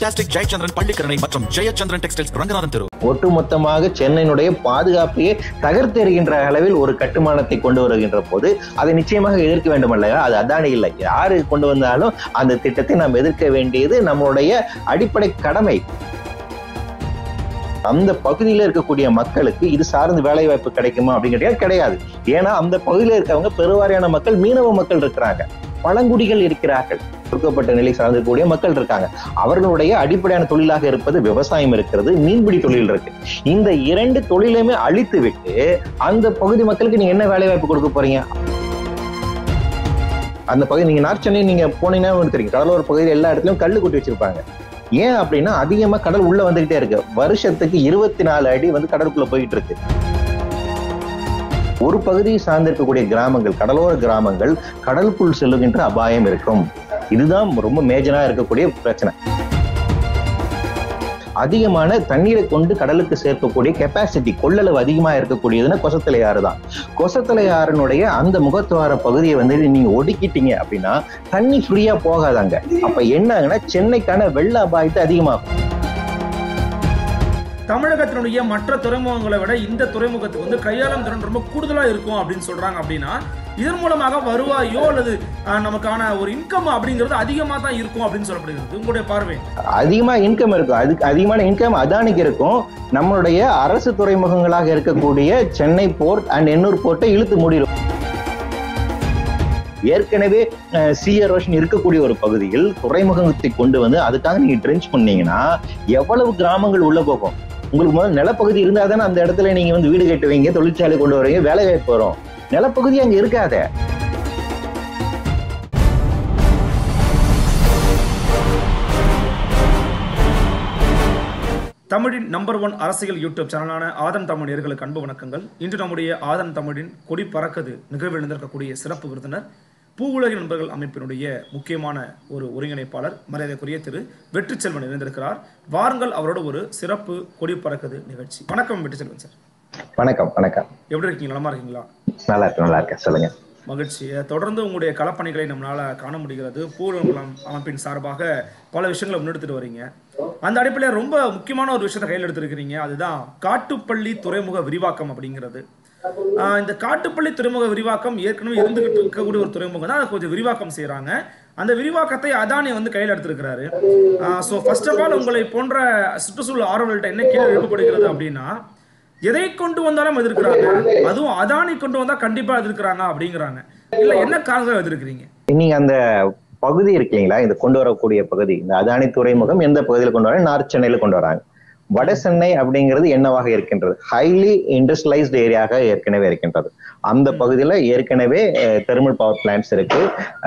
மெஜாஸ்டிக் ஜெயச்சந்திரன் பள்ளிக்கரணை மற்றும் ஜெயச்சந்திரன் டெக்ஸ்டைல்ஸ் ரங்கநாதன் தெரு ஒட்டுமொத்தமாக சென்னையினுடைய பாதுகாப்பையே தகர்த்தெறிகின்ற அளவில் ஒரு கட்டுமானத்தை கொண்டு வருகின்ற போது அதை நிச்சயமாக எதிர்க்க வேண்டும் அல்லவா அது அதானி இல்லை யாரு கொண்டு வந்தாலும் அந்த திட்டத்தை நாம் எதிர்க்க வேண்டியது நம்மளுடைய அடிப்படை கடமை அந்த பகுதியில இருக்கக்கூடிய மக்களுக்கு இது சார்ந்து வேலை வாய்ப்பு கிடைக்குமா அப்படின்னு கேட்டா கிடையாது ஏன்னா அந்த பகுதியில இருக்கவங்க பெருவாரியான மக்கள் மீனவ மக்கள் இருக்கிறாங்க பழங்குடிகள் இருக்கிறார்கள் ஒடுக்கப்பட்ட நிலை சார்ந்திருக்கக்கூடிய மக்கள் இருக்காங்க அவர்களுடைய அடிப்படையான தொழிலாக இருப்பது விவசாயம் இருக்கிறது மீன்பிடி தொழில் இருக்கு இந்த இரண்டு தொழிலையுமே அழித்து விட்டு அந்த பகுதி மக்களுக்கு நீங்க என்ன வேலை வாய்ப்பு கொடுக்க போறீங்க அந்த பகுதி நீங்க நார்த் சென்னை நீங்க போனீங்கன்னா உங்களுக்கு தெரியும் கடலோர பகுதியில் எல்லா இடத்துலயும் கல்லு கொட்டி வச்சிருப்பாங்க ஏன் அப்படின்னா அதிகமா கடல் உள்ள வந்துகிட்டே இருக்கு வருஷத்துக்கு இருபத்தி நாலு அடி வந்து கடலுக்குள்ள போயிட்டு இருக்கு ஒரு பகுதியை சார்ந்திருக்கக்கூடிய கிராமங்கள் கடலோர கிராமங்கள் கடலுக்குள் செல்லுகின்ற அபாயம் இருக்கும் இதுதான் ரொம்ப மேஜரா இருக்கக்கூடிய பிரச்சனை அதிகமான தண்ணீரை கொண்டு கடலுக்கு சேர்க்கக்கூடிய கெப்பாசிட்டி கொள்ளளவு அதிகமா இருக்கக்கூடியதுன்னா கொசத்தலை ஆறு தான் கொசத்தலை ஆறுனுடைய அந்த முகத்துவார பகுதியை வந்து நீங்க ஒடுக்கிட்டீங்க அப்படின்னா தண்ணி ஃப்ரீயா போகாதாங்க அப்ப என்ன ஆகுனா சென்னைக்கான வெள்ள அபாயத்தை அதிகமாகும் தமிழகத்தினுடைய மற்ற துறைமுகங்களை விட இந்த துறைமுகத்துக்கு வந்து கையாளும் திறன் ரொம்ப கூடுதலா இருக்கும் அப்படின்னு சொல்றாங்க அப்படின்னா இதன் மூலமாக வருவாயோ அல்லது அஹ், நமக்கான ஒரு இன்கம் அப்படிங்கிறது அதிகமா தான் இருக்கும் அப்படின்னு சொல்லப்படுகிறது உங்களுடைய பார்வை அதிகமா இன்கம் இருக்கும் அதுக்கு அதிகமான இன்கம் அதானிக்கு இருக்கும் நம்மளுடைய அரசு துறைமுகங்களாக இருக்கக்கூடிய சென்னை போர்ட் அண்ட் எண்ணூர் போர்ட்டை இழுத்து மூடிடும் ஏற்கனவே சி எரோஷன் இருக்கக்கூடிய ஒரு பகுதியில் துறைமுகத்தை கொண்டு வந்து அதுக்காக நீங்க ட்ரென்ச் பண்ணீங்கன்னா எவ்வளவு கிராமங்கள் உள்ள போகும் உங்களுக்கு முதல்ல நிலப்பகுதி இருந்தா தானே அந்த இடத்துல நீங்க வந்து வீடு கட்டுவீங்க தொழிற்சாலை கொண்டு வரீங்க வேலை வாய்ப்பு வரும் நிலப்பகுதி அங்க இருக்காதே தமிழின் நம்பர் ஒன் அரசியல் யூடியூப் சேனலான ஆதன் தமிழ் நேர்களுக்கு அன்பு வணக்கங்கள் இன்று நம்முடைய ஆதன் தமிழின் கொடி பறக்குது நிகழ்வில் இருந்திருக்கக்கூடிய சிறப்பு விருந்தினர் பூவுலக நண்பர்கள் அமைப்பினுடைய முக்கியமான ஒரு ஒருங்கிணைப்பாளர் மரியாதைக்குரிய திரு வெற்றிச்செல்வன் இணைந்திருக்கிறார் வாருங்கள் அவரோட ஒரு சிறப்பு கொடி பறக்குது நிகழ்ச்சி வணக்கம் வெற்றிச்செல்வன் சார் வணக்கம் வணக்கம் எப்படி இருக்கீங்க நலமா இருக்கீங்களா நல்லா இருக்கு நல்லா இருக்கேன் சொல்லுங்க மகிழ்ச்சி தொடர்ந்து உங்களுடைய களப்பணிகளை நம்மளால காண முடிகிறது பூர்வகுளம் அமைப்பின் சார்பாக பல விஷயங்களை முன்னெடுத்துட்டு வரீங்க அந்த அடிப்படையில் ரொம்ப முக்கியமான ஒரு விஷயத்தை கையில் எடுத்திருக்கிறீங்க அதுதான் காட்டுப்பள்ளி துறைமுக விரிவாக்கம் அப்படிங்கிறது ஆஹ் இந்த காட்டுப்பள்ளி துறைமுக விரிவாக்கம் ஏற்கனவே இருந்துகிட்டு இருக்கக்கூடிய ஒரு துறைமுகம் தான் அதை கொஞ்சம் விரிவாக்கம் செய்றாங்க அந்த விரிவாக்கத்தை அதானி வந்து கையில் எடுத்திருக்கிறாரு ஸோ ஃபர்ஸ்ட் ஆஃப் ஆல் உங்களை போன்ற சுற்றுச்சூழல் ஆர்வலர்கிட்ட என்ன கேள்வி எழுப்பப்படுகிறது அப்படின்னா எதை கொண்டு வந்தாலும் எதிர்க்கிறாங்க அதுவும் அதானி கொண்டு வந்தா கண்டிப்பா எதிர்க்கிறாங்க அப்படிங்கிறாங்க இல்ல என்ன காரணம் எதிர்க்கிறீங்க நீங்க அந்த பகுதி இருக்கு இல்லைங்களா இந்த கொண்டு வரக்கூடிய பகுதி இந்த அதானி துறைமுகம் எந்த பகுதியில் கொண்டு வராங்க நார்த் சென்னையில கொண்டு வராங்க வட சென்னை அப்படிங்கிறது என்னவாக இருக்கின்றது ஹைலி இண்டஸ்ட்ரியலைஸ்டு ஏரியாக ஏற்கனவே இருக்கின்றது அந்த பகுதியில ஏற்கனவே தெர்மல் பவர் பிளான்ட்ஸ் இருக்கு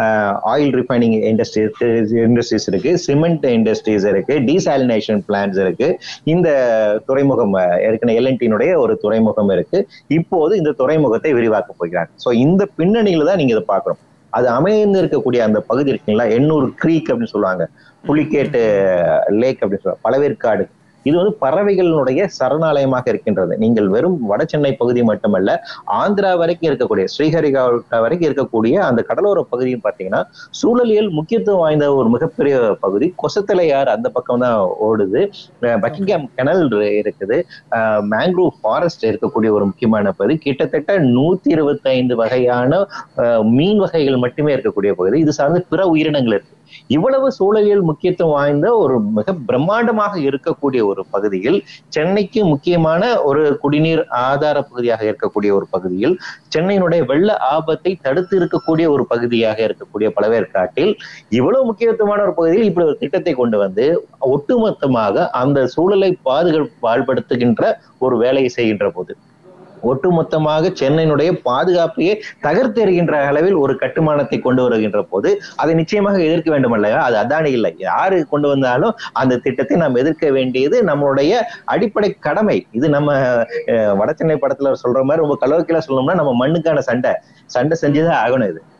ஆயில் ரிஃபைனிங் இண்டஸ்ட்ரீஸ் இண்டஸ்ட்ரீஸ் இருக்கு சிமெண்ட் இண்டஸ்ட்ரீஸ் இருக்கு டீசாலினேஷன் பிளான்ட்ஸ் இருக்கு இந்த துறைமுகம் அஹ், ஏற்கனவே எல்என்டினுடைய ஒரு துறைமுகம் இருக்கு இப்போது இந்த துறைமுகத்தை விரிவாக்க போகிறாங்க ஸோ இந்த பின்னணியில தான் நீங்க இதை பார்க்கணும் அது அமைந்து இருக்கக்கூடிய அந்த பகுதி இருக்குங்களா எண்ணூர் க்ரீக் அப்படின்னு சொல்லுவாங்க புலிக்கேட்டு லேக் அப்படின்னு சொல்லுவாங்க பழவேற்காடு இது வந்து பறவைகளினுடைய சரணாலயமாக இருக்கின்றது நீங்கள் வெறும் வட சென்னை பகுதி மட்டுமல்ல ஆந்திரா வரைக்கும் இருக்கக்கூடிய ஸ்ரீஹரிகோட்டா வரைக்கும் இருக்கக்கூடிய அந்த கடலோர பகுதியும் பார்த்தீங்கன்னா சூழலியல் முக்கியத்துவம் வாய்ந்த ஒரு மிகப்பெரிய பகுதி கொசத்தலையாறு அந்த பக்கம் தான் ஓடுது அஹ் பக்கிங்ஹாம் கெனல் இருக்குது மேங்க்ரூவ் ஃபாரஸ்ட் இருக்கக்கூடிய ஒரு முக்கியமான பகுதி கிட்டத்தட்ட நூத்தி இருபத்தி ஐந்து வகையான அஹ், மீன் வகைகள் மட்டுமே இருக்கக்கூடிய பகுதி இது சார்ந்து பிற உயிரினங்கள் இருக்கு இவ்வளவு சூழலியல் முக்கியத்துவம் வாய்ந்த ஒரு மிக பிரம்மாண்டமாக இருக்கக்கூடிய ஒரு பகுதியில் சென்னைக்கு முக்கியமான ஒரு குடிநீர் ஆதார பகுதியாக இருக்கக்கூடிய ஒரு பகுதியில் சென்னையினுடைய வெள்ள ஆபத்தை தடுத்து இருக்கக்கூடிய ஒரு பகுதியாக இருக்கக்கூடிய பழவேற்காட்டில் இவ்வளவு முக்கியத்துவமான ஒரு பகுதியில் இப்படி ஒரு திட்டத்தை கொண்டு வந்து ஒட்டுமொத்தமாக அந்த சூழலை பாதுகாப்பு பாழ்படுத்துகின்ற ஒரு வேலையை செய்கின்ற போது ஒட்டுமொத்தமாக சென்னையினுடைய பாதுகாப்பையே தகர்த்தெறிகின்ற அளவில் ஒரு கட்டுமானத்தை கொண்டு வருகின்ற போது அதை நிச்சயமாக எதிர்க்க வேண்டும் அல்லவா அது அதானி இல்லை யாரு கொண்டு வந்தாலும் அந்த திட்டத்தை நாம் எதிர்க்க வேண்டியது நம்மளுடைய அடிப்படை கடமை இது நம்ம அஹ், வடசென்னை படத்துல சொல்ற மாதிரி ரொம்ப கலோக்கில சொல்லணும்னா நம்ம மண்ணுக்கான சண்டை சண்டை செஞ்சுதான் ஆகணும் இது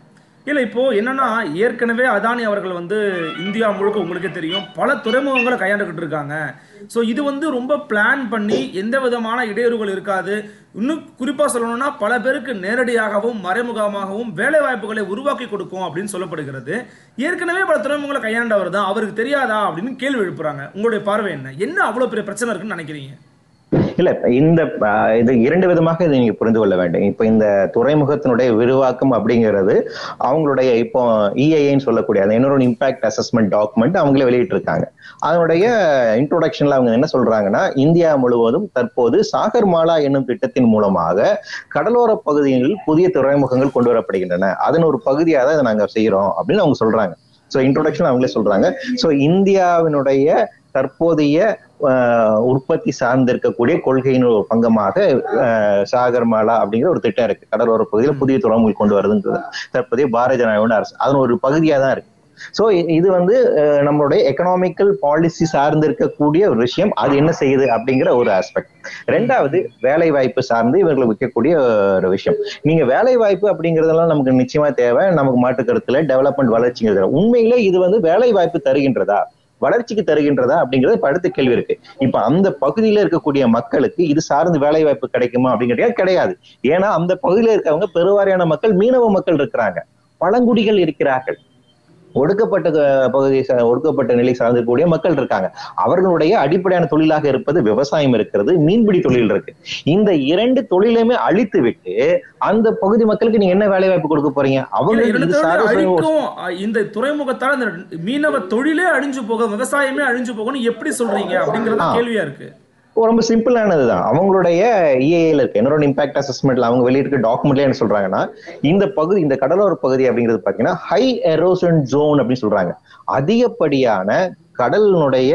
இல்ல இப்போ என்னன்னா ஏற்கனவே அதானி அவர்கள் வந்து இந்தியா முழுக்க உங்களுக்கே தெரியும் பல துறைமுகங்களை கையாண்டுகிட்டு இருக்காங்க ஸோ இது வந்து ரொம்ப பிளான் பண்ணி எந்த விதமான இடையூறுகள் இருக்காது இன்னும் குறிப்பா சொல்லணும்னா பல பேருக்கு நேரடியாகவும் மறைமுகமாகவும் வேலை வாய்ப்புகளை உருவாக்கி கொடுக்கும் அப்படின்னு சொல்லப்படுகிறது ஏற்கனவே பல துறைமுகங்களை கையாண்டவர் தான் அவருக்கு தெரியாதா அப்படின்னு கேள்வி எழுப்புறாங்க உங்களுடைய பார்வை என்ன என்ன அவ்வளவு பெரிய பிரச்சனை இருக்குன்னு நினைக்கிறீங்க இல்ல இப்ப இந்த அஹ், இது இரண்டு விதமாக இதை நீங்க புரிந்து கொள்ள வேண்டும் இப்ப இந்த துறைமுகத்தினுடைய விரிவாக்கம் அப்படிங்கிறது அவங்களுடைய இப்போ இஐஏன்னு சொல்லக்கூடிய அந்த இன்னொரு இம்பாக்ட் அசஸ்மெண்ட் டாக்குமெண்ட் அவங்களே வெளியிட்டு இருக்காங்க அதனுடைய இன்ட்ரோடக்ஷன்ல அவங்க என்ன சொல்றாங்கன்னா இந்தியா முழுவதும் தற்போது சாகர் மாலா என்னும் திட்டத்தின் மூலமாக கடலோர பகுதிகளில் புதிய துறைமுகங்கள் கொண்டு வரப்படுகின்றன அதன் ஒரு பகுதியாக தான் இதை நாங்க செய்யறோம் அப்படின்னு அவங்க சொல்றாங்க ஸோ இன்ட்ரோடக்ஷன் அவங்களே சொல்றாங்க ஸோ இந்தியாவினுடைய தற்போதைய ஆஹ், உற்பத்தி சார்ந்திருக்கக்கூடிய கொள்கையின் ஒரு பங்கமாக ஆஹ், சாகர்மாலா அப்படிங்கிற ஒரு திட்டம் இருக்கு கடலோர பகுதியில் புதிய துறைமுகம் கொண்டு வருதுன்றது தற்போதைய பாரதிய ஜனதா அரசு அதன் ஒரு பகுதியா தான் இருக்கு ஸோ இது வந்து அஹ், நம்மளுடைய எக்கனாமிக்கல் பாலிசி சார்ந்து இருக்கக்கூடிய ஒரு விஷயம் அது என்ன செய்யுது அப்படிங்கிற ஒரு ஆஸ்பெக்ட் ரெண்டாவது வேலை வாய்ப்பு சார்ந்து இவர்கள் விற்கக்கூடிய ஒரு விஷயம் நீங்க வேலை வாய்ப்பு அப்படிங்கறதெல்லாம் நமக்கு நிச்சயமா தேவை நமக்கு மாற்று கருத்துல டெவலப்மெண்ட் வளர்ச்சிங்கிறது உண்மையிலே இது வந்து வேலை வாய்ப்பு தருகின்றதா வளர்ச்சிக்கு தருகின்றதா அப்படிங்கிறது இப்ப அடுத்த கேள்வி இருக்கு இப்ப அந்த பகுதியில இருக்கக்கூடிய மக்களுக்கு இது சார்ந்து வேலை வாய்ப்பு கிடைக்குமா அப்படிங்கிறது கிடையாது ஏன்னா அந்த பகுதியில இருக்கவங்க பெருவாரியான மக்கள் மீனவ மக்கள் இருக்கிறாங்க பழங்குடிகள் இருக்கிறார்கள் ஒடுக்கப்பட்ட அஹ், பகுதி சா- ஒடுக்கப்பட்ட நிலை சார்ந்திருக்கக்கூடிய மக்கள் இருக்காங்க அவர்களுடைய அடிப்படையான தொழிலாக இருப்பது விவசாயம் இருக்கிறது மீன்பிடி தொழில் இருக்கு இந்த இரண்டு தொழிலையுமே அழித்து விட்டு அந்த பகுதி மக்களுக்கு நீங்க என்ன வேலை வாய்ப்பு கொடுக்க போறீங்க இல்ல, அவங்க இரண்டு இது தொழிலை சார்ந்த அழிக்கும் அஹ், இந்த துறைமுகத்தால இந்த மீனவ தொழிலே அழிஞ்சு போகும் விவசாயமே அழிஞ்சு போகும்னு எப்படி சொல்றீங்க அப்படிங்கறது ஆ. கேள்வியா இருக்கு ரொம்ப சிம்பிளானதுதான் அவங்களுடைய இஏல இருக்கு என்னோட இம்பாக்ட் அசஸ்மெண்ட்ல அவங்க வெளியிட்டு டாக்குமெண்ட்ல என்ன சொல்றாங்கன்னா இந்த பகுதி இந்த கடலோர பகுதி அப்படிங்கிறது பாத்தீங்கன்னா ஹை எரோசன் ஜோன் அப்படின்னு சொல்றாங்க அதிகப்படியான கடலினுடைய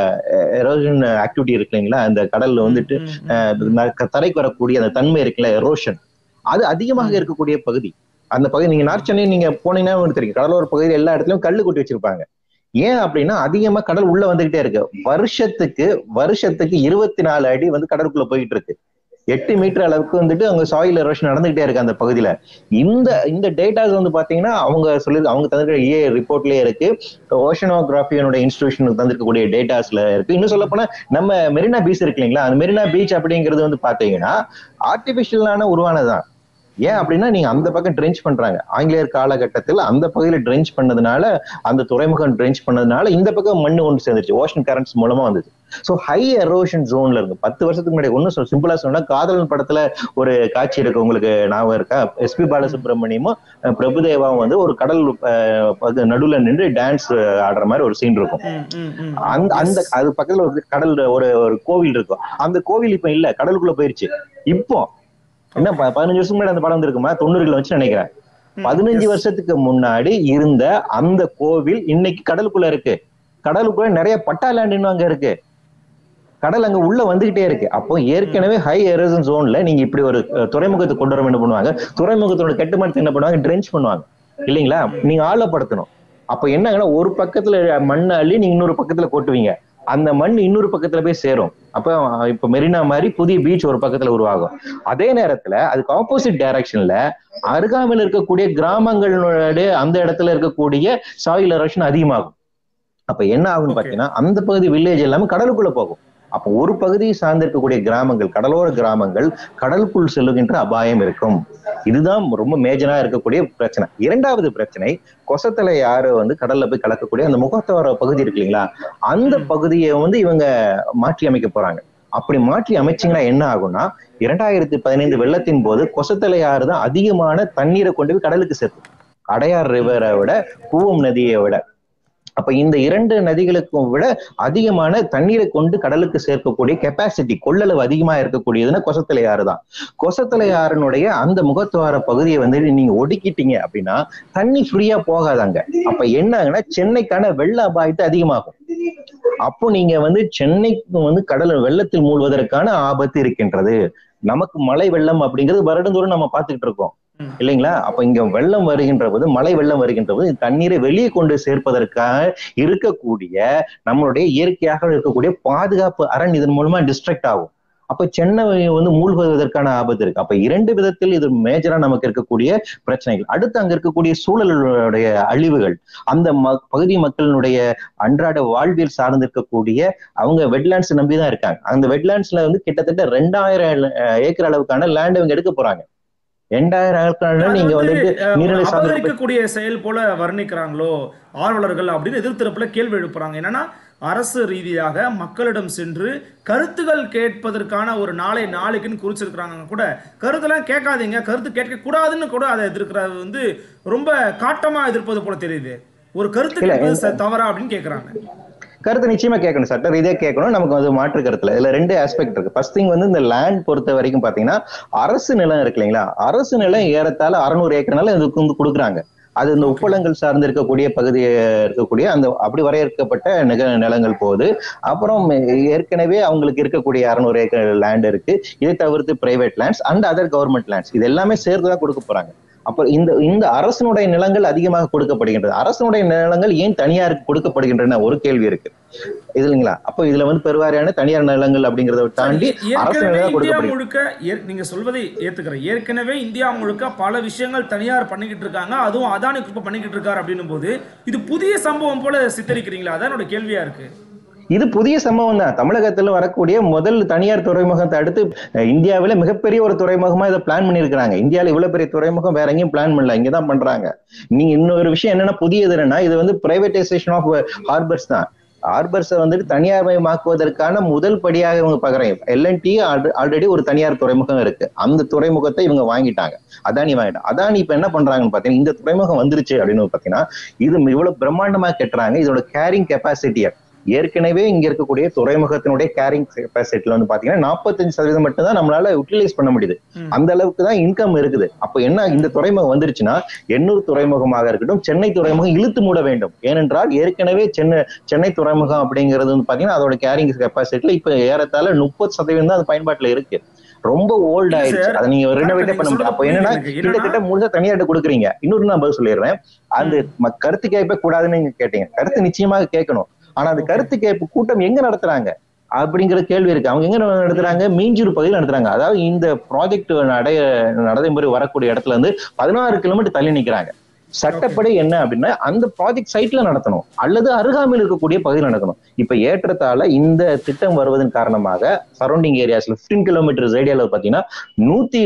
எரோஷன் ஆக்டிவிட்டி இருக்கு இல்லைங்களா அந்த கடல்ல வந்துட்டு ம், ம். அஹ், ந- தரைக்கு வரக்கூடிய அந்த தன்மை இருக்குல்ல எரோஷன் அது அதிகமாக இருக்கக்கூடிய பகுதி அந்த பகுதி நீங்க நார்த் சென்னை நீங்க போனீங்கன்னா உங்களுக்கு தெரியும் கடலோர பகுதியில் எல்லா இடத்துலயும் கல்லு கொட்டி வச்சிருப்பாங்க ஏன் அப்படின்னா அதிகமா கடல் உள்ள வந்துகிட்டே இருக்கு வருஷத்துக்கு வருஷத்துக்கு இருபத்தி நாலு அடி வந்து கடலுக்குள்ள போயிட்டு இருக்கு எட்டு மீட்டர் அளவுக்கு வந்துட்டு அங்க சாயில் எரோஷன் நடந்துகிட்டே இருக்கு அந்த பகுதியில இந்த இந்த டேட்டாஸ் வந்து பாத்தீங்கன்னா அவங்க சொல்லி அவங்க தந்திருக்கிற ஏ ரிப்போர்ட்லயே இருக்கு ஓஷனோகிராஃபியோட இன்ஸ்டிடியூஷன் தந்திருக்கக்கூடிய டேட்டாஸ்ல இருக்கு இன்னும் சொல்ல போனா நம்ம மெரினா பீச் இருக்கு இல்லைங்களா அந்த மெரினா பீச் அப்படிங்கிறது வந்து பாத்தீங்கன்னா ஆர்டிபிஷியலான உருவானதுதான் ஏன் அப்படின்னா நீங்க அந்த பக்கம் ட்ரெஞ்ச் பண்றாங்க ஆங்கிலேயர் காலகட்டத்தில் அந்த பகுதியில ட்ரெஞ்ச் பண்ணதுனால அந்த துறைமுகம் ட்ரெஞ்ச் பண்ணதுனால இந்த பக்கம் மண்ணு கொண்டு சேர்ந்துருச்சு ஓஷன் கரண்ட்ஸ் மூலமா வந்தது ஸோ ஹை எரோஷன் ஜோன்ல இருக்கு பத்து வருஷத்துக்கு முன்னாடி ஒன்னும் சிம்பிளா சொன்னா காதலன் படத்துல ஒரு காட்சி இருக்கு உங்களுக்கு ஞாபகம் இருக்கா எஸ்பி பாலசுப்ரமணியமும் அஹ், பிரபுதேவாவும் வந்து ஒரு கடல் அஹ், பகு- நடுவுல நின்று டான்ஸ் ஆடுற மாதிரி ஒரு சீன் இருக்கும் ம், ம், ம். அந்த அந்த அது பக்கத்துல ஒரு கடல் ஒரு ஒரு கோவில் இருக்கும் அந்த கோவில் இப்ப இல்ல கடலுக்குள்ள போயிருச்சு இப்போ என்ன ப- பதினஞ்சு வருஷம் முன்னாடி அந்த படம் வந்திருக்குமா தொண்ணூறுல வச்சு நினைக்கிறேன் ம், பதினஞ்சு yes. வருஷத்துக்கு முன்னாடி இருந்த அந்த கோவில் இன்னைக்கு கடலுக்குள்ள இருக்கு கடலுக்குள்ள நிறைய பட்டா லேண்ட் அங்க இருக்கு கடல் அங்க உள்ள வந்துகிட்டே இருக்கு அப்போ ஏற்கனவே ஹை எரோசன் ஜோன்ல நீங்க இப்படி ஒரு அஹ், துறைமுகத்தை கொண்டு வர என்ன பண்ணுவாங்க துறைமுகத்தோட கட்டுமானத்தை என்ன பண்ணுவாங்க ட்ரெஞ்ச் பண்ணுவாங்க இல்லைங்களா நீங்க ஆழப்படுத்தணும் அப்ப என்னங்கன்னா ஒரு பக்கத்துல மண்ணை அள்ளி நீங்க இன்னொரு பக்கத்துல கொட்டுவீங்க அந்த மண் இன்னொரு பக்கத்துல போய் சேரும் அப்ப அஹ், இப்ப மெரினா மாதிரி புதிய பீச் ஒரு பக்கத்துல உருவாகும் அதே நேரத்துல அதுக்கு ஆப்போசிட் டைரக்ஷன்ல அருகாமையில் இருக்கக்கூடிய கிராமங்களுடைய அந்த இடத்துல இருக்கக்கூடிய சாயில் எரோஷன் அதிகமாகும் அப்ப என்ன ஆகும்னு Okay. பாத்தீங்கன்னா அந்த பகுதி வில்லேஜ் எல்லாமே கடலுக்குள்ள போகும் அப்ப ஒரு பகுதியை சார்ந்திருக்கக்கூடிய கிராமங்கள் கடலோர கிராமங்கள் கடலுக்குள் செல்லுகின்ற அபாயம் இருக்கும் இதுதான் ரொம்ப மேஜரா இருக்கக்கூடிய பிரச்சனை இரண்டாவது பிரச்சனை கொசத்தலை யாரு வந்து கடல்ல போய் கலக்கக்கூடிய அந்த முகத்தவர பகுதி இருக்கு இல்லைங்களா அந்த ம். பகுதியை வந்து இவங்க மாற்றி அமைக்க போறாங்க அப்படி மாற்றி அமைச்சீங்கன்னா என்ன ஆகும்னா இரண்டாயிரத்தி பதினைந்து வெள்ளத்தின் போது கொசத்தலை ஆறு தான் அதிகமான தண்ணீரை கொண்டு போய் கடலுக்கு சேர்த்து அடையார் ரிவரை விட கூவம் நதியை விட அப்ப இந்த இரண்டு நதிகளுக்கும் விட அதிகமான தண்ணீரை கொண்டு கடலுக்கு சேர்க்கக்கூடிய கெப்பாசிட்டி கொள்ளளவு அதிகமா இருக்கக்கூடியதுன்னா கொசத்தலை ஆறு தான் கொசத்தலை ஆறுனுடைய அந்த முகத்துவார பகுதியை வந்து நீங்க ஒடுக்கிட்டீங்க அப்படின்னா தண்ணி ஃப்ரீயா போகாதாங்க அப்ப என்ன ஆகுன்னா சென்னைக்கான வெள்ள அபாயத்தை அதிகமாகும் அப்போ நீங்க வந்து சென்னைக்கு வந்து கடல் வெள்ளத்தில் மூழ்வதற்கான ஆபத்து இருக்கின்றது நமக்கு மழை வெள்ளம் அப்படிங்கிறது வருடந்தோறும் நம்ம பார்த்துக்கிட்டு இருக்கோம் ம். இல்லைங்களா அப்ப இங்க வெள்ளம் வருகின்ற போது மழை வெள்ளம் வருகின்ற போது இந்த தண்ணீரை வெளியே கொண்டு சேர்ப்பதற்காக இருக்கக்கூடிய நம்மளுடைய இயற்கையாக இருக்கக்கூடிய பாதுகாப்பு அரண் இதன் மூலமா டிஸ்ட்ரக்ட் ஆகும் அப்ப சென்னை வந்து மூழ்குவதற்கான ஆபத்து இருக்கு அப்ப இரண்டு விதத்தில் இது மேஜரா நமக்கு இருக்கக்கூடிய பிரச்சனைகள் அடுத்து அங்க இருக்கக்கூடிய சூழலுடைய அழிவுகள் அந்த ம பகுதி மக்களினுடைய அன்றாட வாழ்வியல் சார்ந்து இருக்கக்கூடிய அவங்க வெட்லாண்ட்ஸ் நம்பி தான் இருக்காங்க அந்த வெட்லாண்ட்ஸ்ல வந்து கிட்டத்தட்ட ரெண்டாயிரம் ஏக்கர் அளவுக்கான லேண்ட் இவங்க எடுக்க போறாங்க ரெண்டாயிரம் ஏக்கர் நீங்க வந்துட்டு நீர்நிலை சார்ந்த அபகரிக்கக்கூடிய செயல் போல வர்ணிக்கிறாங்களோ ஆர்வலர்கள் அப்படின்னு எதிர்த்தரப்புல கேள்வி எழுப்புறாங்க என்னன்னா அரசு ரீதியாக மக்களிடம் சென்று கருத்துகள் கேட்பதற்கான ஒரு நாளை நாளைக்குன்னு குறிச்சிருக்கிறாங்க கூட கருத்தெல்லாம் கேட்காதீங்க கருத்து கேட்க கூடாதுன்னு கூட அதை எதிர்க்கிறது வந்து ரொம்ப காட்டமா எதிர்ப்பது போல தெரியுது ஒரு கருத்து இல்ல, கேட்பது ச- தவறா அப்படின்னு கேக்குறாங்க கருத்து நிச்சயமா கேட்கணும் சட்ட ரீதியா கேட்கணும் நமக்கு வந்து மாற்று கருத்துல இதுல ரெண்டு ஆஸ்பெக்ட் இருக்கு ஃபர்ஸ்ட் திங் வந்து இந்த லேண்ட் பொறுத்த வரைக்கும் பாத்தீங்கன்னா அரசு நிலம் இருக்கு இல்லைங்களா அரசு நிலம் ஏறத்தாழ அறுநூறு ஏக்கர் நிலம் இதுக்கு வந்து கொடுக்குறாங்க அது இந்த உப்பளங்கள் சார்ந்து இருக்கக்கூடிய பகுதி இருக்கக்கூடிய அந்த அப்படி வரையறுக்கப்பட்ட நிக நிலங்கள் போகுது அப்புறம் ஏற்கனவே அவங்களுக்கு இருக்கக்கூடிய அறுநூறு ஏக்கர் லேண்ட் இருக்கு இதை தவிர்த்து private lands and other government lands இது எல்லாமே சேர்த்து தான் கொடுக்க போறாங்க அப்போ இந்த இந்த அரசனுடைய நிலங்கள் அதிகமாக கொடுக்கப்படுகின்றது அரசனுடைய நிலங்கள் ஏன் தனியாருக்கு கொடுக்கப்படுகின்றன ஒரு கேள்வி இருக்கு இது இல்லைங்களா அப்போ இதுல வந்து பெருவாரியான தனியார் நிலங்கள் அப்படிங்கறத தாண்டி அரசு ஏற்கனவே நிலம் இந்தியா கொடுக்கப்படுகிறது முழுக்க ஏற்- நீங்க சொல்வதை ஏத்துக்கிறேன் ஏற்கனவே இந்தியா முழுக்க பல விஷயங்கள் தனியார் பண்ணிக்கிட்டு இருக்காங்க அதுவும் அதானி குரூப் பண்ணிக்கிட்டு இருக்காரு அப்படின்னும் போது இது புதிய சம்பவம் போல சித்தரிக்கிறீங்களா அதான் என்னோட கேள்வியா இருக்கு இது புதிய சம்பவம் தான் தமிழகத்துல வரக்கூடிய முதல் தனியார் துறைமுகத்தை அடுத்து அஹ், இந்தியாவில மிகப்பெரிய ஒரு துறைமுகமா இதை பிளான் பண்ணியிருக்கிறாங்க இந்தியாவில இவ்வளவு பெரிய துறைமுகம் வேற எங்கேயும் பிளான் பண்ணல இங்கதான் பண்றாங்க நீங்க இன்னொரு விஷயம் என்னன்னா புதியது என்னன்னா இது வந்து பிரைவேடைசேஷன் ஆஃப் ஹார்பர்ஸ் தான் ஹார்பர்ஸை வந்துட்டு தனியார்மயமாக்குவதற்கான முதல் படியாக இவங்க பாக்குறாங்க எல்என்டி ஆல்ரெடி ஒரு தனியார் துறைமுகம் இருக்கு அந்த துறைமுகத்தை இவங்க வாங்கிட்டாங்க அதானி வாங்கிட்டாங்க அதானி இப்ப என்ன பண்றாங்கன்னு பாத்தீங்கன்னா இந்த துறைமுகம் வந்துருச்சு அப்படின்னு பாத்தீங்கன்னா இது இவ்வளவு பிரம்மாண்டமா கட்டுறாங்க இதோட கேரிங் கெப்பாசிட்டியை ஏற்கனவே இங்க இருக்கக்கூடிய துறைமுகத்தினுடைய கேரிங் கெப்பாசிட்டில வந்து பாத்தீங்கன்னா நாற்பத்தஞ்சு சதவீதம் மட்டும் தான் நம்மளால யூட்டிலைஸ் பண்ண முடியுது ம். அந்த அளவுக்கு தான் இன்கம் இருக்குது அப்ப என்ன இந்த துறைமுகம் வந்துருச்சுன்னா எண்ணூர் துறைமுகமாக இருக்கட்டும் சென்னை துறைமுகம் இழுத்து மூட வேண்டும் ஏனென்றால் ஏற்கனவே சென்னை சென்னை துறைமுகம் அப்படிங்கிறது வந்து பாத்தீங்கன்னா அதோட கேரிங் கெப்பாசிட்டில இப்ப ஏறத்தாழ முப்பது சதவீதம் தான் அது பயன்பாட்டுல இருக்கு ரொம்ப ஓல்ட் இல்ல ஆயிருச்சு sir. அதை நீங்க ரெனோவேட்டே நீங்க பண்ண முடியாது சொல்றது அப்போ என்னன்னா புரியுது எனக்கு. என்னன்னா- கிட்டத்தட்ட முழுசா தனியார்ட்ட கொடுக்குறீங்க இன்னொரு நான் பதில் சொல்லிடுறேன் அந்த ம- கருத்து கேட்பே கூடாதுன்னு நீங்க கேட்டீங்க கருத்து நிச்சயமாக கேட்கணும் ஆனா அந்த Okay. கருத்து கேட்பு கூட்டம் எங்க நடத்துறாங்க அப்படிங்கிற கேள்வி இருக்கு அவங்க எங்க நடத்துறாங்க மீஞ்சூர் பகுதியில் நடத்துறாங்க அதாவது இந்த ப்ராஜெக்ட் நடைய நடைமுறை வரக்கூடிய இடத்துல இருந்து பதினாறு கிலோமீட்டர் தள்ளி நிக்கிறாங்க சட்டப்படி என்ன அப்படின்னா அந்த ப்ராஜெக்ட் சைட்ல நடத்தணும் அல்லது அருகாமையில் இருக்கக்கூடிய பகுதியில் நடக்கணும் இப்ப ஏற்றத்தால இந்த திட்டம் வருவதன் காரணமாக சரௌண்டிங் ஏரியாஸ்ல 15 கிலோமீட்டர் ஏரியால பாத்தீங்கன்னா நூத்தி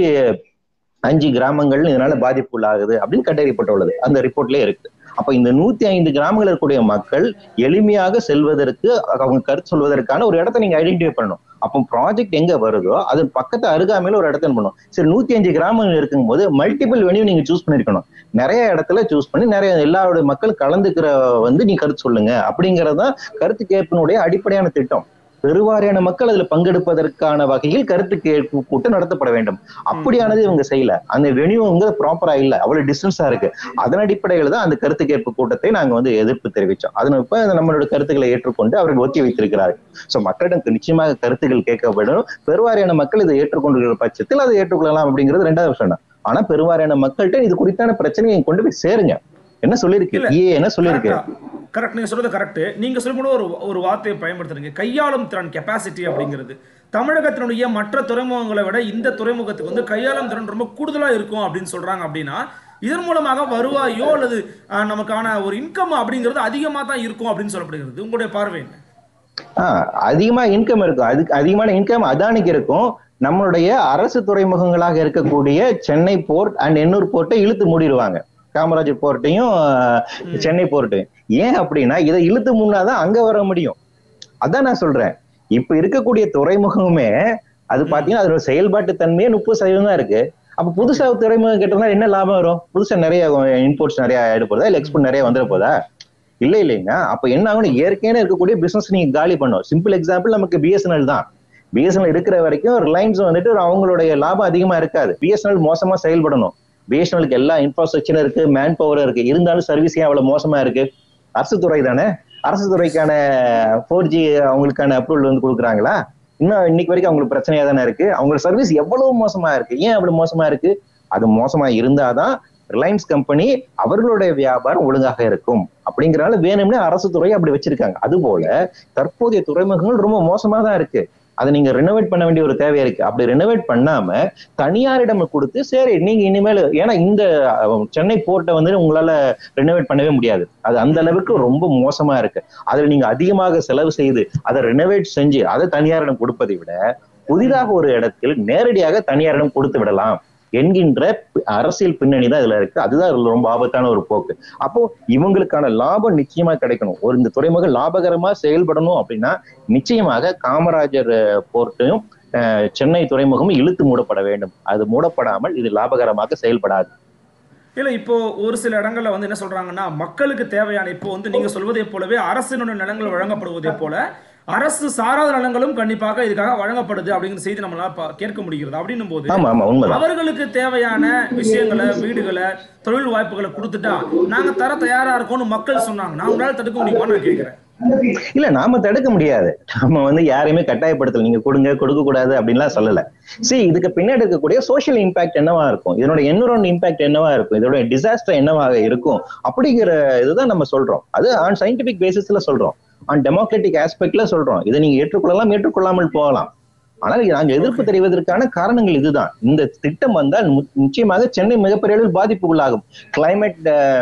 அஞ்சு கிராமங்கள் இதனால பாதிப்புள்ளாகுது அப்படின்னு கண்டறியப்பட்டுள்ளது அந்த ரிப்போர்ட்லயே இருக்கு அப்ப இந்த நூத்தி ஐந்து கிராமங்கள் இருக்கக்கூடிய மக்கள் எளிமையாக செல்வதற்கு அவங்க கருத்து சொல்வதற்கான ஒரு இடத்த நீங்க ஐடென்டிஃபை பண்ணணும் அப்போ ப்ராஜெக்ட் எங்க வருதோ அது பக்கத்து அருகாமையில ஒரு இடத்த பண்ணணும் சரி நூத்தி அஞ்சு கிராமங்கள் இருக்கும்போது மல்டிபிள் வெனியூ நீங்க சூஸ் பண்ணிருக்கணும் நிறைய இடத்துல சூஸ் பண்ணி நிறைய எல்லாருடைய மக்கள் கலந்துக்கிற வந்து நீ கருத்து சொல்லுங்க அப்படிங்கறது தான் கருத்து கேட்பினுடைய அடிப்படையான திட்டம் பெருவாரியான மக்கள் அதுல பங்கெடுப்பதற்கான வகையில் கருத்து கேட்பு கூட்டம் நடத்தப்பட வேண்டும் அப்படியானது இவங்க செய்யல அந்த வெனியூங்க ப்ராப்பரா இல்ல அவ்வளவு டிஸ்டன்ஸா இருக்கு அதன் அடிப்படையில தான் அந்த கருத்து கேட்பு கூட்டத்தை நாங்க வந்து எதிர்ப்பு தெரிவிச்சோம் அதன் இப்ப நம்மளோட கருத்துக்களை ஏற்றுக்கொண்டு அவர்கள் ஒத்தி வைத்திருக்கிறார்கள் சோ மக்களிடம் நிச்சயமாக கருத்துக்கள் கேட்கப்படும் பெருவாரியான மக்கள் இதை ஏற்றுக்கொண்டிருக்கிற பட்சத்தில் அதை ஏற்றுக்கொள்ளலாம் அப்படிங்கிறது ரெண்டாவது விஷயம் தான் ஆனா பெருவாரியான மக்கள்கிட்ட இது குறித்தான பிரச்சனையை கொண்டு போய் சேருங்க என்ன சொல்லிருக்கு இல்ல. ஏ என்ன சொல்லிருக்கு கரெக்ட் நீங்க சொல்றது கரெக்ட் நீங்க சொல்லும்போது ஒரு ஒரு வார்த்தையை பயன்படுத்துறீங்க கையாளும் திறன் கெப்பாசிட்டி அப்படிங்கிறது தமிழகத்தினுடைய மற்ற துறைமுகங்களை விட இந்த துறைமுகத்துக்கு வந்து கையாளும் திறன் ரொம்ப கூடுதலா இருக்கும் அப்படின்னு சொல்றாங்க அப்படின்னா இதன் மூலமாக வருவாயோ அல்லது அஹ், நமக்கான ஒரு இன்கம் அப்படிங்கிறது அதிகமா தான் இருக்கும் அப்படின்னு சொல்லப்படுகிறது உங்களுடைய பார்வை என்ன ஆஹ் அதிகமா இன்கம் இருக்கும் அதுக்கு அதிகமான இன்கம் அதானிக்கு இருக்கும் நம்மளுடைய அரசு துறைமுகங்களாக இருக்கக்கூடிய சென்னை போர்ட் அண்ட் எண்ணூர் போர்ட்டை இழுத்து மூடிடுவாங்க காமராஜர் போர்ட்டையும் ஆஹ், சென்னை போர்ட்டையும் ஏன் அப்படின்னா இதை இழுத்து மூடினாதான் அங்க வர முடியும் அதான் நான் சொல்றேன் இப்ப இருக்கக்கூடிய துறைமுகமே அது பாத்தீங்கன்னா அதோட செயல்பாட்டு தன்மையே முப்பது சதவீதம் தான் இருக்கு அப்ப புதுசா ஒரு துறைமுகம் கேட்டோம்னா என்ன லாபம் வரும் புதுசா நிறைய இம்போர்ட்ஸ் நிறைய ஆயிட போதா இல்ல எக்ஸ்போர்ட் நிறைய வந்துட போதா இல்ல இல்லைங்க அப்ப என்ன ஆகும் ஏற்கனவே இருக்கக்கூடிய பிசினஸ் நீங்க காலி பண்ணும் சிம்பிள் எக்ஸாம்பிள் நமக்கு பிஎஸ்என்எல் தான் பிஎஸ்என்எல் இருக்கிற வரைக்கும் ரிலையன்ஸ் வந்துட்டு அவங்களுடைய லாபம் அதிகமா இருக்காது பிஎஸ்என்எல் மோசமா செயல்படணும் பிஎஸ்என்எல்க்கு எல்லா இன்ஃப்ராஸ்ட்ரக்சரும் இருக்கு மேன் பவர் இருக்கு இருந்தாலும் சர்வீஸ் ஏன் அவ்வளவு மோசமா இருக்கு அரசு துறை தானே அரசு துறைக்கான ஃபோர் ஜி அவங்களுக்கான அப்ரூவல் வந்து கொடுக்குறாங்களா இன்னும் இன்னைக்கு வரைக்கும் அவங்களுக்கு பிரச்சனையா தானே இருக்கு அவங்களோட சர்வீஸ் எவ்வளவு மோசமா இருக்கு ஏன் அவ்வளவு மோசமா இருக்கு அது மோசமா இருந்தாதான் ரிலையன்ஸ் கம்பெனி அவர்களுடைய வியாபாரம் ஒழுங்காக இருக்கும் அப்படிங்கறனால வேணும்னே அரசு துறை அப்படி வச்சிருக்காங்க அது போல தற்போதைய துறைமுகங்கள் ரொம்ப மோசமா தான் இருக்கு அதை நீங்க ரெனோவேட் பண்ண வேண்டிய ஒரு தேவை இருக்கு அப்படி ரெனோவேட் பண்ணாம தனியாரிடம் கொடுத்து சரி நீங்க இனிமேல் ஏன்னா இந்த அஹ், சென்னை போர்ட்டை வந்து உங்களால ரெனோவேட் பண்ணவே முடியாது அது அந்த அளவுக்கு ரொம்ப மோசமா இருக்கு அதுல நீங்க அதிகமாக செலவு செய்து அதை ரெனோவேட் செஞ்சு அதை தனியாரிடம் கொடுப்பதை விட புதிதாக ஒரு இடத்தில் நேரடியாக தனியாரிடம் கொடுத்து விடலாம் என்கின்ற பி- அரசியல் பின்னணி தான் இதுல இருக்கு அதுதான் இதுல ரொம்ப ஆபத்தான ஒரு போக்கு அப்போ இவங்களுக்கான லாபம் நிச்சயமா கிடைக்கணும் ஒரு இந்த துறைமுகம் லாபகரமா செயல்படணும் அப்படின்னா நிச்சயமாக காமராஜர் அஹ், போர்ட்டையும் அஹ், சென்னை துறைமுகமும் இழுத்து மூடப்பட வேண்டும் அது மூடப்படாமல் இது லாபகரமாக செயல்படாது இல்ல இப்போ ஒரு சில இடங்கள்ல வந்து என்ன சொல்றாங்கன்னா மக்களுக்கு தேவையான இப்போ வந்து நீங்க சொல்வதை போலவே அரசினுடைய நிலங்கள் வழங்கப்படுவதை போல அரசு சாராத நிலங்களும் கண்டிப்பாக இதுக்காக வழங்கப்படுது அப்படிங்கிற செய்தி நம்மளால பா- கேட்க முடிகிறது அப்படின்னும் போது ஆமா ஆமா உண்மைதான் அவர்களுக்கு தேவையான விஷயங்களை வீடுகளை தொழில் வாய்ப்புகளை கொடுத்துட்டா நாங்க தர தயாரா இருக்கோம்னு மக்கள் சொன்னாங்க நான் உங்களால தடுக்க முடியுமான்னு நான் கேட்கிறேன் இல்ல நாம தடுக்க முடியாது நம்ம வந்து யாரையுமே கட்டாயப்படுத்தல நீங்க கொடுங்க கொடுக்க கூடாது அப்படின்லாம் சொல்லல சரி இதுக்கு பின்னாடி இருக்கக்கூடிய சோஷியல் இம்பாக்ட் என்னவா இருக்கும் இதனோட என்விரான் இம்பாக்ட் என்னவா இருக்கும் இதோட டிசாஸ்டர் என்னவாக இருக்கும் அப்படிங்கிற இதுதான் நம்ம சொல்றோம் அது ஆன் சயின்டிபிக் பேசிஸ்ல சொல்றோம் ஆன் டெமோக்ராட்டிக் ஆஸ்பெக்ட்ல சொல்றோம் இதை நீங்க ஏற்றுக்கொள்ளலாம் ஏற்றுக்கொள்ளாமல் போகலாம் ஆனால் நாங்க எதிர்ப்பு தெரிவதற்கான காரணங்கள் இதுதான் இந்த திட்டம் வந்தால் மு- நிச்சயமாக சென்னை மிகப்பெரிய அளவில் பாதிப்புக்குள்ளாகும் கிளைமேட்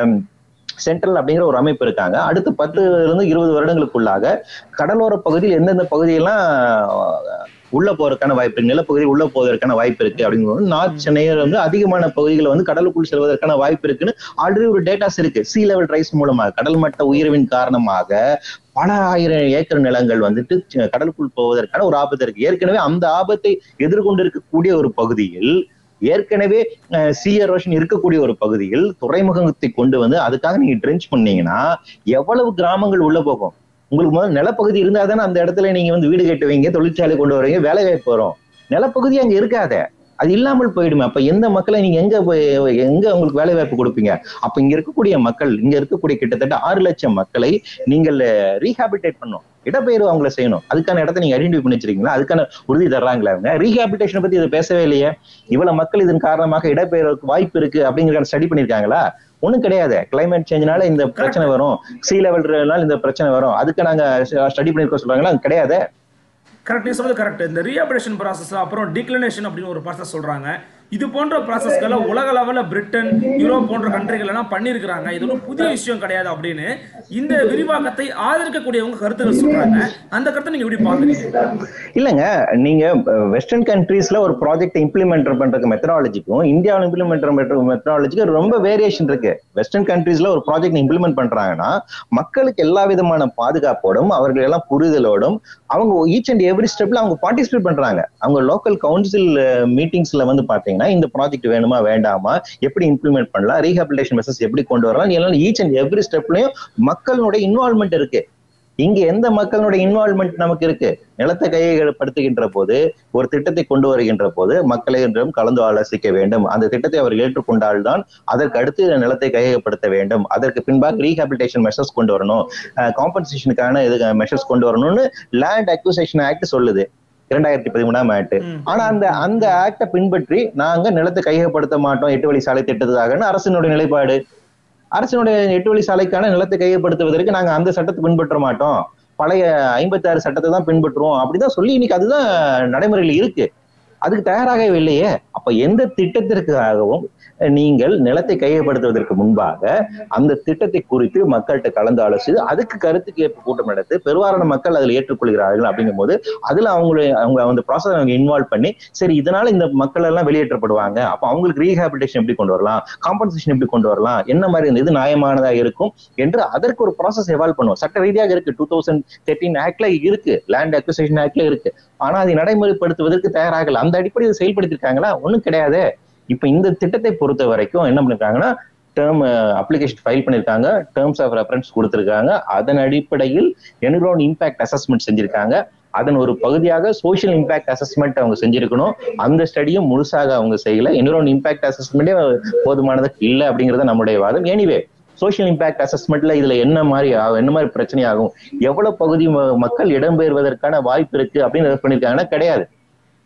சென்ட்ரல் அப்படிங்கிற ஒரு அமைப்பு இருக்காங்க அடுத்த பத்துல இருந்து இருபது வருடங்களுக்குள்ளாக கடலோர பகுதியில் எந்தெந்த பகுதியெல்லாம் அஹ், உள்ள போறதுக்கான வாய்ப்பு இருக்கு நிலப்பகுதியில் உள்ள போவதற்கான வாய்ப்பு இருக்கு அப்படிங்கிறது நார்த் சென்னையில் வந்து அதிகமான பகுதிகளை வந்து கடலுக்குள் செல்வதற்கான வாய்ப்பு இருக்குன்னு ஆல்ரெடி ஒரு டேட்டாஸ் இருக்கு சி லெவல் ரைஸ் மூலமாக கடல் மட்ட உயர்வின் காரணமாக பல ஆயிரம் ஏக்கர் நிலங்கள் வந்துட்டு சி- கடலுக்குள் போவதற்கான ஒரு ஆபத்து இருக்கு ஏற்கனவே அந்த ஆபத்தை எதிர்கொண்டு இருக்கக்கூடிய ஒரு பகுதியில் ஏற்கனவே சி எரோஷன் இருக்கக்கூடிய ஒரு பகுதியில் துறைமுகத்தை கொண்டு வந்து அதுக்காக நீங்க ட்ரென்ச் பண்ணீங்கன்னா எவ்வளவு கிராமங்கள் உள்ள போகும் உங்களுக்கு முதல்ல நிலப்பகுதி இருந்தா தானே அந்த இடத்துல நீங்க வந்து வீடு கட்டுவீங்க தொழிற்சாலை கொண்டு வருவீங்க வேலை வாய்ப்பு வரும் நிலப்பகுதி அங்க இருக்காதே அது இல்லாமல் போயிடுமே அப்ப எந்த மக்களை நீங்க எங்க போய் எங்க உங்களுக்கு வேலை வாய்ப்பு கொடுப்பீங்க அப்ப இங்க இருக்கக்கூடிய மக்கள் இங்க இருக்கக்கூடிய கிட்டத்தட்ட ஆறு லட்சம் மக்களை நீங்கள் ரீஹாபிட்டேட் பண்ணணும் இடப்பெயர்வு அவங்கள செய்யணும் அதுக்கான இடத்த நீங்க ஐடென்டிஃபை பண்ணி வச்சிருக்கீங்களா அதுக்கான உறுதி தர்றாங்களா அவங்க ரீஹாபிலிட்டேஷன் பத்தி இதை பேசவே இல்லையே இவ்வளவு மக்கள் இதன் காரணமாக இடப்பெயர்வுக்கு வாய்ப்பு இருக்கு அப்படிங்கிற ஸ்டடி பண்ணிருக்காங்களா ஒண்ணும் கிடையாது கிளைமேட் சேஞ்ச்னால இந்த பிரச்சனை வரும் சி லெவல்னால இந்த பிரச்சனை வரும் அதுக்கு நாங்க ஸ்டடி பண்ணிருக்கோம் சொல்றாங்களா அது கிடையாது கரெக்ட் நீ சொல்றது கரெக்ட் இந்த ரீஅபிலேஷன் ப்ராசஸ் அப்புறம் டிக்ளினேஷன் அப்படின்னு ஒரு ப்ராசஸ் சொல்றாங்க இது போன்ற ப்ராசஸ்களை உலக லெவலில் பிரிட்டன் யூரோப் போன்ற கண்ட்ரிகள் எல்லாம் பண்ணியிருக்கிறாங்க இது ஒன்றும் புதிய விஷயம் கிடையாது அப்படின்னு இந்த விரிவாக்கத்தை ஆதரிக்கக்கூடியவங்க கருத்துக்கள் சொல்றாங்க அந்த கருத்தை நீங்க எப்படி பாக்குறீங்க இல்லங்க நீங்க வெஸ்டர்ன் கண்ட்ரீஸ்ல ஒரு ப்ராஜெக்ட் இம்ப்ளிமெண்ட் பண்றதுக்கு மெத்தடாலஜிக்கும் இந்தியாவில் இம்ப்ளிமெண்ட் பண்ற மெத்தடாலஜிக்கும் ரொம்ப வேரியேஷன் இருக்கு வெஸ்டர்ன் கண்ட்ரீஸ்ல ஒரு ப்ராஜெக்ட் இம்ப்ளிமெண்ட் பண்றாங்கன்னா மக்களுக்கு எல்லா விதமான பாதுகாப்போடும் அவர்கள் எல்லாம் புரிதலோடும் அவங்க ஈச் அண்ட் எவ்ரி ஸ்டெப்ல அவங்க பார்ட்டிசிபேட் பண்றாங்க அவங்க லோக்கல் கவுன்சில் மீட்டிங்ஸ்ல வந்து பாத்தீங்கன்னா இந்த ப்ராஜெக்ட் வேணுமா வேண்டாமா எப்படி இம்ப்ளிமெண்ட் பண்ணலாம் ரீஹாபிலிட்டேஷன் மெசேஜ் எப்படி கொண்டு வரலாம் எல்லாம் ஈச் அண்ட் எவ்ரி ஸ்டெப்லயும் மக்களுடைய இன்வால்மெண்ட் இருக்கு இங்க எந்த மக்களுடைய இன்வால்மெண்ட் நமக்கு இருக்கு நிலத்தை கையகப்படுத்துகின்ற போது ஒரு திட்டத்தை கொண்டு வருகின்ற போது மக்களிடம் கலந்து ஆலோசிக்க வேண்டும் அந்த திட்டத்தை அவர் ஏற்றுக்கொண்டால்தான் அதற்கு அடுத்து நிலத்தை கையகப்படுத்த வேண்டும் அதற்கு பின்பாக ரீஹாபிலிட்டேஷன் மெஷர்ஸ் கொண்டு வரணும் காம்பன்சேஷனுக்கான இது மெஷர்ஸ் கொண்டு வரணும்னு லேண்ட் அக்விசேஷன் ஆக்ட் சொல்லுது இரண்டாயிரத்தி பதிமூணாம் ஆக்ட் ஆனா அந்த அந்த ஆக்டை பின்பற்றி நாங்க நிலத்தை கையகப்படுத்த மாட்டோம் எட்டு வழி சாலை திட்டத்துக்காகன்னு அரசினுடைய நிலைப்பாடு அரசினுடைய எட்டு வழி சாலைக்கான நிலத்தை கையப்படுத்துவதற்கு நாங்க அந்த சட்டத்தை பின்பற்ற மாட்டோம் பழைய ஐம்பத்தி ஆறு சட்டத்தை தான் பின்பற்றுவோம் அப்படிதான் சொல்லி இன்னைக்கு அதுதான் நடைமுறையில் இருக்கு அதுக்கு தயாராகவே இல்லையே அப்ப எந்த திட்டத்திற்காகவும் நீங்கள் நிலத்தை கையப்படுத்துவதற்கு முன்பாக அந்த திட்டத்தை குறித்து மக்கள்கிட்ட கலந்து ஆலோசித்து அதுக்கு கருத்து கேட்பு கூட்டம் நடத்தி பெருவாரான மக்கள் அதில் ஏற்றுக்கொள்கிறார்கள் அப்படிங்கும் போது அதுல அவங்களை அவங்க அந்த ப்ராசஸ் அவங்க இன்வால்வ் பண்ணி சரி இதனால இந்த மக்கள் எல்லாம் வெளியேற்றப்படுவாங்க அப்ப அவங்களுக்கு ரீஹாபிலிட்டேஷன் எப்படி கொண்டு வரலாம் காம்பன்சேஷன் எப்படி கொண்டு வரலாம் என்ன மாதிரி இந்த இது நியாயமானதா இருக்கும் என்று அதற்கு ஒரு ப்ராசஸ் எவால்வ் பண்ணுவோம் சட்ட ரீதியாக இருக்கு டூ தௌசண்ட் தேர்ட்டீன் ஆக்ட்ல இருக்கு லேண்ட் அக்விசேஷன் ஆக்ட்ல இருக்கு ஆனா அதை நடைமுறைப்படுத்துவதற்கு தயாராகல அந்த அடிப்படையில் செயல்படுத்திருக்காங்களா ஒண்ணும் கிடையாது இப்ப இந்த திட்டத்தை பொறுத்த வரைக்கும் என்ன பண்ணிருக்காங்கன்னா டேர்ம் அப்ளிகேஷன் ஃபைல் பண்ணிருக்காங்க டேர்ம்ஸ் ஆஃப் ரெஃபரன்ஸ் கொடுத்திருக்காங்க அதன் அடிப்படையில் என்விரான் இம்பாக்ட் அசஸ்மெண்ட் செஞ்சிருக்காங்க அதன் ஒரு பகுதியாக சோஷியல் இம்பாக்ட் அசஸ்மெண்ட் அவங்க செஞ்சிருக்கணும் அந்த ஸ்டடியும் முழுசாக அவங்க செய்யல என்விரான் இம்பாக்ட் அசஸ்மெண்டே போதுமானது இல்லை அப்படிங்கறது நம்முடைய வாதம் எனிவே சோஷியல் இம்பாக்ட் அசஸ்மெண்ட்ல இதுல என்ன மாதிரி ஆகும் என்ன மாதிரி பிரச்சனை ஆகும் எவ்வளவு பகுதி ம- மக்கள் இடம்பெயர்வதற்கான வாய்ப்பு இருக்கு அப்படின்னு பண்ணிருக்காங்கன்னா கிடையாது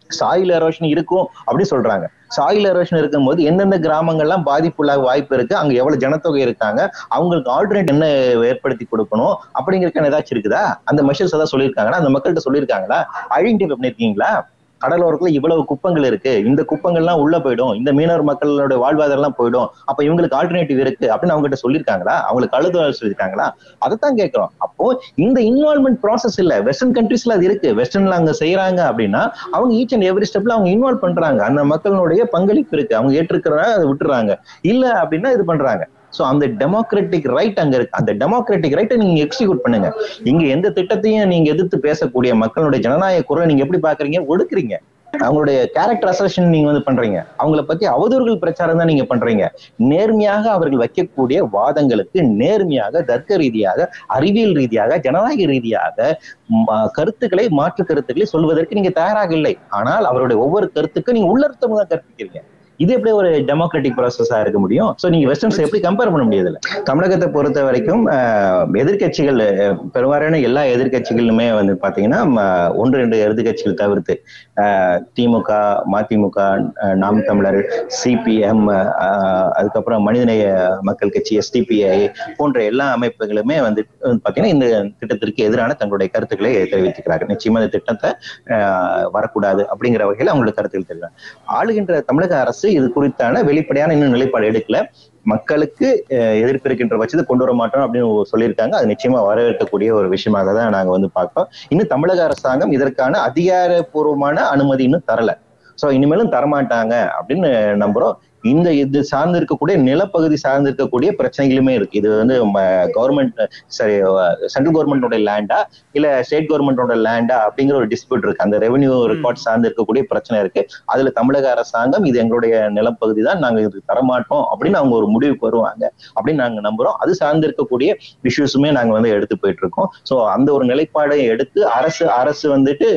சாயில் எரோஷன் இருக்கும் அப்படின்னு சொல்றாங்க சாயில் எரோஷன் இருக்கும்போது எந்தெந்த கிராமங்கள்லாம் பாதிப்புள்ளாக வாய்ப்பு இருக்கு அங்க எவ்வளவு ஜனத்தொகை இருக்காங்க அவங்களுக்கு ஆல்டர்னேட் என்ன ஏற்படுத்தி கொடுக்கணும் அப்படிங்கிறதுக்கான ஏதாச்சும் இருக்குதா அந்த மெஷர்ஸ் ஏதாவது சொல்லியிருக்காங்களா அந்த மக்கள்கிட்ட சொல்லியிருக்காங்களா ஐடென்டிஃபை பண்ணிருக்கீங்களா கடலோரத்துல இவ்வளவு குப்பங்கள் இருக்கு இந்த குப்பங்கள்லாம் உள்ள போயிடும் இந்த மீனவர் மக்களோட வாழ்வாதாரம் எல்லாம் போயிடும் அப்ப இவங்களுக்கு ஆல்டர்னேட்டிவ் இருக்கு அப்படின்னு அவங்க கிட்ட சொல்லியிருக்காங்களா அவங்களுக்கு அழுத சொல்லியிருக்காங்களா அதைத்தான் கேட்கிறோம் அப்போ இந்த இன்வால்மெண்ட் ப்ராசஸ் இல்ல வெஸ்டர்ன் கண்ட்ரீஸ்ல அது இருக்கு வெஸ்டர்ன்ல அங்க செய்யறாங்க அப்படின்னா அவங்க ஈச் அண்ட் எவ்ரி ஸ்டெப்ல அவங்க இன்வால்வ் பண்றாங்க அந்த மக்களுடைய பங்களிப்பு இருக்கு அவங்க ஏற்றுக்கிறாங்க அதை விட்டுறாங்க இல்ல அப்படின்னா இது பண்றாங்க சோ அந்த டெமோக்ராட்டிக் ரைட் அங்க இருக்கு அந்த டெமோக்ராட்டிக் ரைட்டை நீங்க எக்ஸிக்யூட் பண்ணுங்க இங்க எந்த திட்டத்தையும் நீங்க எதிர்த்து பேசக்கூடிய மக்களுடைய ஜனநாயக குரலை நீங்க எப்படி பாக்குறீங்க ஒடுக்குறீங்க அவங்களுடைய கேரக்டர் அசர்ஷன் நீங்க வந்து பண்றீங்க அவங்கள பத்தி அவதூறுகள் பிரச்சாரம் தான் நீங்க பண்றீங்க நேர்மையாக அவர்கள் வைக்கக்கூடிய வாதங்களுக்கு நேர்மையாக தர்க்க ரீதியாக அறிவியல் ரீதியாக ஜனநாயக ரீதியாக ம், ஆ, கருத்துக்களை மாற்று கருத்துக்களை சொல்வதற்கு நீங்க தயாராக இல்லை ஆனால் அவருடைய ஒவ்வொரு கருத்துக்கும் நீங்க உள்ளர்த்தம் தான் கற்பிக்கிறீங்க இது எப்படி ஒரு டெமோக்ராட்டிக் ப்ராசஸா இருக்க முடியும் சோ நீங்க வெஸ்டர்ன்ஸ் எப்படி கம்பேர் பண்ண முடியாது இல்ல தமிழகத்தை பொறுத்த வரைக்கும் ஆஹ், எதிர்க்கட்சிகள் அஹ், பெரும்பாலான எல்லா எதிர்க்கட்சிகளுமே வந்து பாத்தீங்கன்னா ம, ஒன்று ரெண்டு எதிர்க்கட்சிகள் தவிர்த்து ஆஹ், திமுக மதிமுக ஆஹ், நாம் தமிழர் சிபிஎம் அதுக்கப்புறம் மனிதநேய மக்கள் கட்சி எஸ்டிபிஐ போன்ற எல்லா அமைப்புகளுமே வந்து வந்து பாத்தீங்கன்னா இந்த திட்டத்திற்கு எதிரான தங்களுடைய கருத்துக்களை தெரிவித்துக்கிறார்கள் நிச்சயமா இந்த திட்டத்தை ஆஹ், வரக்கூடாது அப்படிங்கிற வகையில் அவங்களுடைய கருத்துக்கள் தெரிவிக்கிறாங்க ஆளுகின்ற தமிழக அரசு இது குறித்தான வெளிப்படையான இன்னும் நிலைப்பாடு எடுக்கல மக்களுக்கு அஹ், எதிர்ப்பு இருக்கின்ற பட்சத்தை கொண்டு வர மாட்டோம் அப்படின்னு சொல்லியிருக்காங்க அது நிச்சயமா வரவேற்கக்கூடிய ஒரு விஷயமாக தான் நாங்க வந்து பார்க்கிறோம் இன்னும் தமிழக அரசாங்கம் இதற்கான அதிகாரப்பூர்வமான அனுமதி இன்னும் தரல சோ இனிமேலும் தரமாட்டாங்க அப்படின்னு நம்புறோம் இந்த இது சார்ந்து இருக்கக்கூடிய நிலப்பகுதி சார்ந்து இருக்கக்கூடிய பிரச்சனைகளுமே இருக்கு இது வந்து கவர்மெண்ட் சரி சென்ட்ரல் கவர்மெண்டோட லேண்டா இல்ல ஸ்டேட் கவர்மெண்டோட லேண்டா அப்படிங்கிற ஒரு டிஸ்பியூட் இருக்கு அந்த ரெவென்யூ ரெக்கார்ட் சார்ந்து இருக்கக்கூடிய பிரச்சனை இருக்கு அதுல தமிழக அரசாங்கம் இது எங்களுடைய நிலப்பகுதி தான் நாங்க இதுக்கு தரமாட்டோம் அப்படின்னு அவங்க ஒரு முடிவுக்கு வருவாங்க அப்படின்னு நாங்க நம்புறோம் அது சார்ந்து இருக்கக்கூடிய இஷ்யூஸுமே நாங்க வந்து எடுத்து போயிட்டு இருக்கோம் சோ அந்த ஒரு நிலைப்பாடை எடுத்து அரசு அரசு வந்துட்டு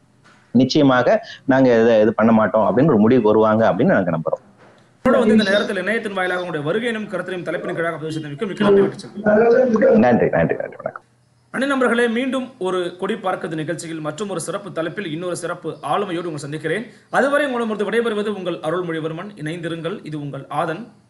நிச்சயமாக நாங்க இதை இது பண்ண மாட்டோம் அப்படின்னு ஒரு முடிவுக்கு வருவாங்க அப்படின்னு நாங்க நம்புறோம் இதோட வந்து இந்த நேரத்தில் இணையத்தின் வாயிலாக உங்களுடைய வருகையினும் கருத்தினையும் தலைப்பின் கீழாக பேசுவதற்கு மிக்க நன்றி விட்டு செல்கிறேன். நன்றி நன்றி நன்றி வணக்கம் அண்ணன் நண்பர்களே மீண்டும் ஒரு கொடி பார்க்கிறது நிகழ்ச்சியில் மற்றும் ஒரு சிறப்பு தலைப்பில் இன்னொரு சிறப்பு ஆளுமையோடு உங்களை சந்திக்கிறேன் அதுவரை உங்களிடமிருந்து விடைபெறுவது உங்கள் அருள்மொழிவர்மன் இணைந்திருங்கள் இது உங்கள் ஆதன்